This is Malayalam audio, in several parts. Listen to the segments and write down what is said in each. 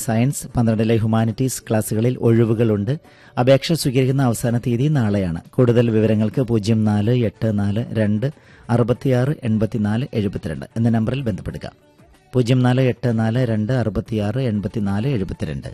സയൻസ് പന്ത്രണ്ടിലെ ഹ്യൂമാനിറ്റീസ് ക്ലാസുകളിൽ ഒഴിവുകളുണ്ട് അപേക്ഷ സ്വീകരിക്കുന്ന അവസാന തീയതി നാളെയാണ് കൂടുതൽ വിവരങ്ങൾക്ക് പൂജ്യം നാല് എട്ട് നാല് രണ്ട് അറുപത്തിയാറ് എൺപത്തിനാല് എഴുപത്തിരണ്ട് എന്ന നമ്പറിൽ ബന്ധപ്പെടുക പൂജ്യം നാല് എട്ട് നാല് രണ്ട് അറുപത്തിയാറ് എൺപത്തിനാല് എഴുപത്തിരണ്ട്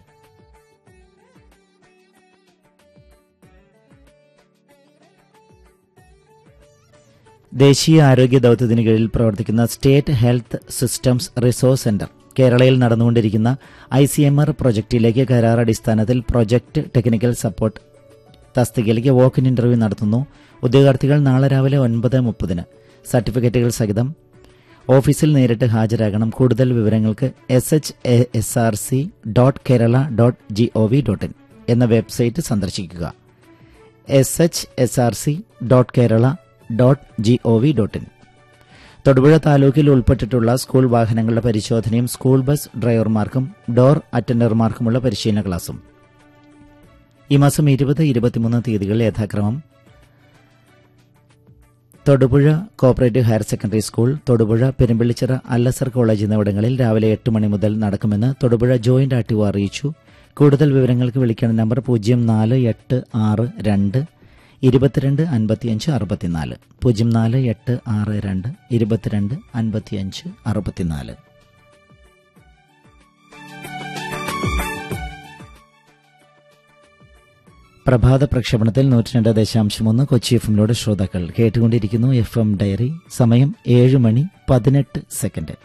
ദേശീയ ആരോഗ്യ ദൌത്യത്തിന് കീഴിൽ പ്രവർത്തിക്കുന്ന state health systems resource centre കേരളയിൽ നടന്നുകൊണ്ടിരിക്കുന്ന ഐ സി എം ആർ പ്രൊജക്ടിലേക്ക് കരാർ അടിസ്ഥാനത്തിൽ പ്രൊജക്ട് ടെക്നിക്കൽ സപ്പോർട്ട് തസ്തികയിലേക്ക് വോക്ക് ഇൻ ഇന്റർവ്യൂ നടത്തുന്നു ഉദ്യോഗാർത്ഥികൾ നാളെ രാവിലെ ഒൻപത് മുപ്പതിന് സർട്ടിഫിക്കറ്റുകൾ സഹിതം ഓഫീസിൽ നേരിട്ട് ഹാജരാകണം കൂടുതൽ വിവരങ്ങൾക്ക് S H S R C dot Kerala dot G O V dot in എന്ന വെബ്സൈറ്റ് സന്ദർശിക്കുക S H S R C dot Kerala dot G O V dot in Thodupuzha താലൂക്കിൽ ഉൾപ്പെട്ടിട്ടുള്ള സ്കൂൾ വാഹനങ്ങളുടെ പരിശോധനയും സ്കൂൾ ബസ് ഡ്രൈവർമാർക്കും ഡോർ അറ്റൻഡർമാർക്കുമുള്ള പരിശീലന ക്ലാസും ഈ മാസം ഇരുപത് ഇരുപത്തിമൂന്ന് തീയതികൾ യഥാക്രമം Thodupuzha cooperative higher secondary school Thodupuzha Perumpallichira Al Azhar college എന്നിവിടങ്ങളിൽ രാവിലെ എട്ട് മണി മുതൽ നടക്കുമെന്ന് Thodupuzha joint R T O അറിയിച്ചു കൂടുതൽ വിവരങ്ങൾക്ക് വിളിക്കേണ്ട നമ്പർ പൂജ്യം നാല് എട്ട് ആറ് രണ്ട് ഇരുപത്തിരണ്ട് അൻപത്തിയഞ്ച് അറുപത്തിനാല് പൂജ്യം നാല് എട്ട് ആറ് രണ്ട് ഇരുപത്തിരണ്ട് അൻപത്തിയഞ്ച് അറുപത്തിനാല് പ്രഭാത പ്രക്ഷേപണത്തിൽ നൂറ്റിരണ്ട് ദശാംശം ഒന്ന് കൊച്ചി എഫ് എമ്മിലൂടെ ശ്രോതാക്കൾ കേട്ടുകൊണ്ടിരിക്കുന്നു എഫ് എം ഡയറി സമയം ഏഴ് മണി പതിനെട്ട് സെക്കൻഡ്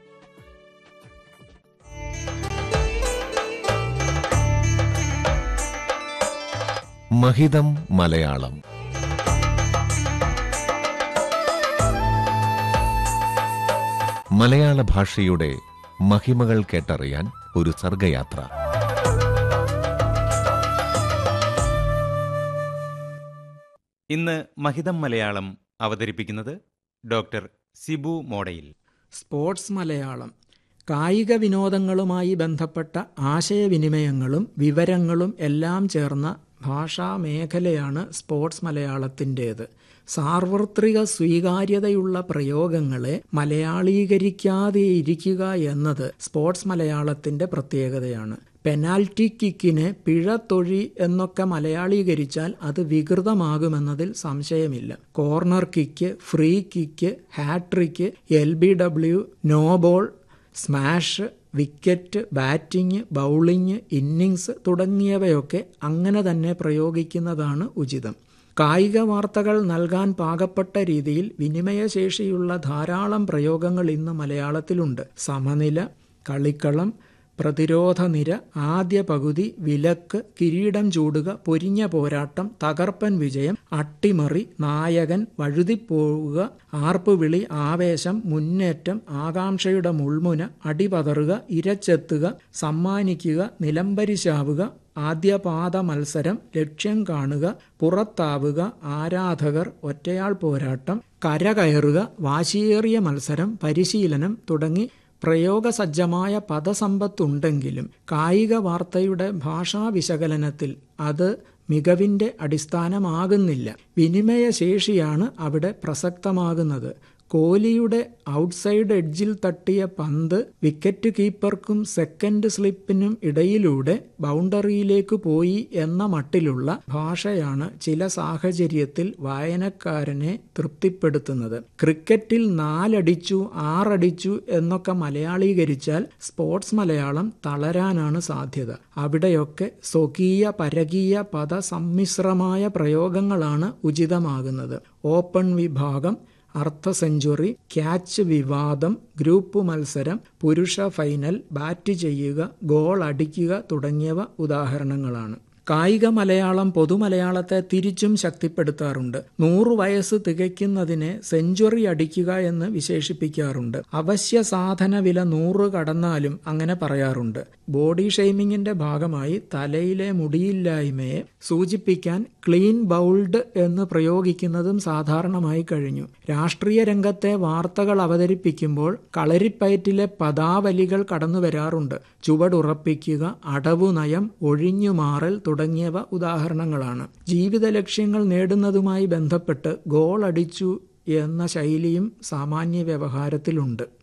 മഹിതം മലയാളം മലയാള ഭാഷയുടെ മഹിമകൾ കേട്ടറിയാൻ ഒരു സർഗയാത്ര ഇന്ന് മഹിതം മലയാളം അവതരിപ്പിക്കുന്നത് ഡോക്ടർ സിബു മോഡയിൽ സ്പോർട്സ് മലയാളം കായിക വിനോദങ്ങളുമായി ബന്ധപ്പെട്ട ആശയവിനിമയങ്ങളും വിവരങ്ങളും എല്ലാം ചേർന്ന ഭാഷാ മേഖലയാണ് സ്പോർട്സ് മലയാളത്തിൻ്റേത് സാർവത്രിക സ്വീകാര്യതയുള്ള പ്രയോഗങ്ങളെ മലയാളീകരിക്കാതെ ഇരിക്കുക എന്നത് സ്പോർട്സ് മലയാളത്തിൻ്റെ പ്രത്യേകതയാണ് പെനാൽറ്റി കിക്കിനെ പിഴ തൊഴി എന്നൊക്കെ മലയാളീകരിച്ചാൽ അത് വികൃതമാകുമെന്നതിൽ സംശയമില്ല corner kick free kick hattrick L B W no ball smash wicket batting bowling innings തുടങ്ങിയവയൊക്കെ അങ്ങനെ തന്നെ പ്രയോഗിക്കുന്നതാണ് ഉചിതം കായിക വാർത്തകൾ നൽകാൻ പാകപ്പെട്ട രീതിയിൽ വിനിമയശേഷിയുള്ള ധാരാളം പ്രയോഗങ്ങൾ ഇന്ന് മലയാളത്തിലുണ്ട് സമനില കളിക്കളം പ്രതിരോധ നിര ആദ്യ പകുതി വിലക്ക് കിരീടം ചൂടുക പൊരിഞ്ഞ പോരാട്ടം തകർപ്പൻ വിജയം അട്ടിമറി നായകൻ വഴുതിപ്പോവുക ആർപ്പുവിളി ആവേശം മുന്നേറ്റം ആകാംക്ഷയുടെ മുൾമുന അടിപതറുക ഇരച്ചെത്തുക സമ്മാനിക്കുക നിലംപരിശാവുക ആദ്യപാദ മത്സരം ലക്ഷ്യം കാണുക പുറത്താവുക ആരാധകർ ഒറ്റയാൾ പോരാട്ടം കരകയറുക വാശിയേറിയ മത്സരം പരിശീലനം തുടങ്ങി പ്രയോഗസജ്ജമായ പദസമ്പത്തുണ്ടെങ്കിലും കായിക വാർത്തയുടെ ഭാഷാ വിശകലനത്തിൽ അത് മികവിൻ്റെ അടിസ്ഥാനമാകുന്നില്ല വിനിമയശേഷിയാണ് അവിടെ പ്രസക്തമാകുന്നത് കോഹ്ലിയുടെ ഔട്ട്സൈഡ് എഡ്ജിൽ തട്ടിയ പന്ത് വിക്കറ്റ് കീപ്പർക്കും സെക്കൻഡ് സ്ലിപ്പിനും ഇടയിലൂടെ ബൗണ്ടറിയിലേക്ക് പോയി എന്ന മട്ടിലുള്ള ഭാഷയാണ് ചില സാഹചര്യത്തിൽ വായനക്കാരനെ തൃപ്തിപ്പെടുത്തുന്നത് ക്രിക്കറ്റിൽ നാലടിച്ചു ആറടിച്ചു എന്നൊക്കെ മലയാളീകരിച്ചാൽ സ്പോർട്സ് മലയാളം തളരാനാണ് സാധ്യത അവിടെയൊക്കെ സ്വകീയ പരകീയ പദ സമ്മിശ്രമായ പ്രയോഗങ്ങളാണ് ഉചിതമാകുന്നത് ഓപ്പൺ വിഭാഗം അർദ്ധ സെഞ്ചുറി ക്യാച്ച് വിവാദം ഗ്രൂപ്പ് മത്സരം പുരുഷ ഫൈനൽ ബാറ്റ് ചെയ്യുക ഗോൾ അടിക്കുക തുടങ്ങിയവ ഉദാഹരണങ്ങളാണ് കായിക മലയാളം പൊതുമലയാളത്തെ തിരിച്ചും ശക്തിപ്പെടുത്താറുണ്ട് നൂറു വയസ്സ് തികയ്ക്കുന്നതിനെ സെഞ്ചുറി അടിക്കുക എന്ന് വിശേഷിപ്പിക്കാറുണ്ട് അവശ്യ സാധന വില നൂറ് കടന്നാലും അങ്ങനെ പറയാറുണ്ട് ബോഡി ഷെയ്മിങ്ങിന്റെ ഭാഗമായി തലയിലെ മുടിയില്ലായ്മയെ സൂചിപ്പിക്കാൻ ക്ലീൻ ബൗൾഡ് എന്ന് പ്രയോഗിക്കുന്നതും സാധാരണമായി കഴിഞ്ഞു രാഷ്ട്രീയ രംഗത്തെ വാർത്തകൾ അവതരിപ്പിക്കുമ്പോൾ കളരിപ്പയറ്റിലെ പദാവലികൾ കടന്നു വരാറുണ്ട് ചുവടുറപ്പിക്കുക അടവു നയം ഒഴിഞ്ഞുമാറൽ തുടങ്ങിയവ ഉദാഹരണങ്ങളാണ് ജീവിത ലക്ഷ്യങ്ങൾ നേടുന്നതുമായി ബന്ധപ്പെട്ട് ഗോൾ അടിച്ചു എന്ന ശൈലിയും സാമാന്യ വ്യവഹാരത്തിലുണ്ട്